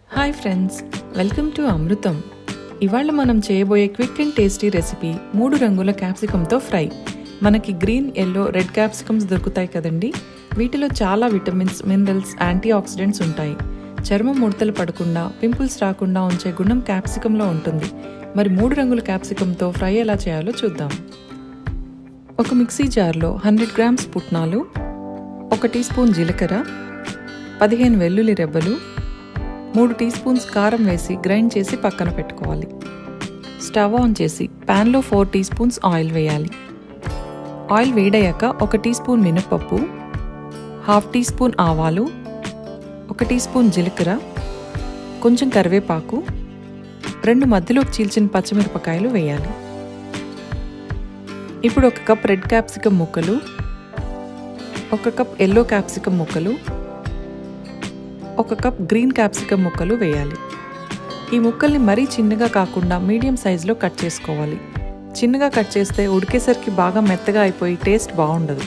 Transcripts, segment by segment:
hi friends welcome to Amrutham ఇవాళ మనం చేయబోయే క్విక్ అండ్ టేస్టీ రెసిపీ మూడు రంగుల క్యాప్సికంతో ఫ్రై మనకి గ్రీన్ ఎల్లో రెడ్ క్యాప్సికమ్స్ దొరుకుతాయి కదండి వీటిలో చాలా విటమిన్స్ మినరల్స్ యాంటీ ఆక్సిడెంట్స్ ఉంటాయి చర్మం ముడతలు పడకుండా పింపుల్స్ రాకుండా ఉంచే గుణం క్యాప్సికంలో ఉంటుంది మరి మూడు రంగుల క్యాప్సికంతో ఫ్రై ఎలా చేయాలో చూద్దాం ఒక మిక్సీ జార్లో హండ్రెడ్ గ్రామ్స్ పుట్నాలు ఒక టీ స్పూన్ జీలకర్ర పదిహేను వెల్లుల్లి రెబ్బలు మూడు టీ స్పూన్స్ కారం వేసి గ్రైండ్ చేసి పక్కన పెట్టుకోవాలి స్టవ్ ఆన్ చేసి ప్యాన్లో ఫోర్ టీ స్పూన్స్ ఆయిల్ వేయాలి ఆయిల్ వేడయ్యాక ఒక టీ స్పూన్ మినపప్పు హాఫ్ టీ స్పూన్ ఆవాలు ఒక టీ స్పూన్ జీలకర్ర కొంచెం కరివేపాకు రెండు మధ్యలోకి చీల్చిన పచ్చిమిరపకాయలు వేయాలి ఇప్పుడు ఒక కప్ రెడ్ క్యాప్సికమ్ ముక్కలు ఒక కప్ ఎల్లో క్యాప్సికమ్ ముక్కలు ఒక కప్ గ్రీన్ క్యాప్సికమ్ ముక్కలు వేయాలి ఈ ముక్కల్ని మరీ చిన్నగా కాకుండా మీడియం సైజులో కట్ చేసుకోవాలి చిన్నగా కట్ చేస్తే ఉడికేసరికి బాగా మెత్తగా అయిపోయి టేస్ట్ బాగుండదు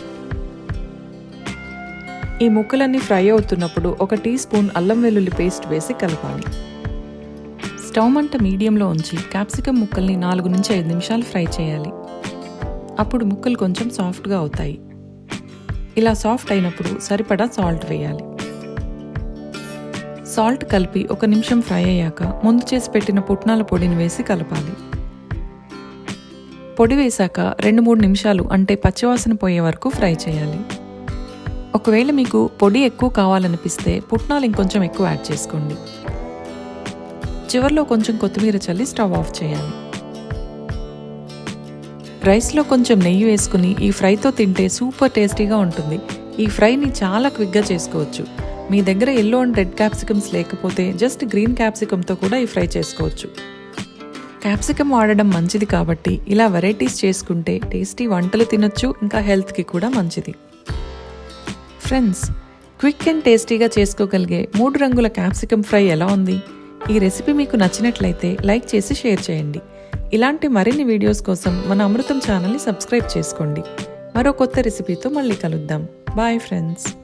ఈ ముక్కలన్నీ ఫ్రై అవుతున్నప్పుడు ఒక టీ స్పూన్ అల్లం వెల్లుల్లి పేస్ట్ వేసి కలపాలి స్టవ్ మంట మీడియంలో ఉంచి క్యాప్సికమ్ ముక్కల్ని నాలుగు నుంచి ఐదు నిమిషాలు ఫ్రై చేయాలి అప్పుడు ముక్కలు కొంచెం సాఫ్ట్గా అవుతాయి ఇలా సాఫ్ట్ అయినప్పుడు సరిపడా సాల్ట్ వేయాలి సాల్ట్ కలిపి ఒక నిమిషం ఫ్రై అయ్యాక ముందు చేసి పెట్టిన పుట్నాల పొడిని వేసి కలపాలి పొడి వేశాక రెండు మూడు నిమిషాలు అంటే పచ్చివాసన పోయే వరకు ఫ్రై చేయాలి ఒకవేళ మీకు పొడి ఎక్కువ కావాలనిపిస్తే పుట్నాలు ఇంకొంచెం ఎక్కువ యాడ్ చేసుకోండి చివరిలో కొంచెం కొత్తిమీర చల్లి స్టవ్ ఆఫ్ చేయాలి రైస్లో కొంచెం నెయ్యి వేసుకుని ఈ ఫ్రైతో తింటే సూపర్ టేస్టీగా ఉంటుంది ఈ ఫ్రైని చాలా క్విక్గా చేసుకోవచ్చు మీ దగ్గర ఎల్లో అండ్ రెడ్ క్యాప్సికమ్స్ లేకపోతే జస్ట్ గ్రీన్ క్యాప్సికమ్తో కూడా ఈ ఫ్రై చేసుకోవచ్చు క్యాప్సికమ్ వాడడం మంచిది కాబట్టి ఇలా వెరైటీస్ చేసుకుంటే టేస్టీ వంటలు తినొచ్చు ఇంకా హెల్త్కి కూడా మంచిది ఫ్రెండ్స్ క్విక్ అండ్ టేస్టీగా చేసుకోగలిగే మూడు రంగుల క్యాప్సికమ్ ఫ్రై ఎలా ఉంది ఈ రెసిపీ మీకు నచ్చినట్లయితే లైక్ చేసి షేర్ చేయండి ఇలాంటి మరిన్ని వీడియోస్ కోసం మన అమృతం ఛానల్ని సబ్స్క్రైబ్ చేసుకోండి మరో కొత్త రెసిపీతో మళ్ళీ కలుద్దాం బాయ్ ఫ్రెండ్స్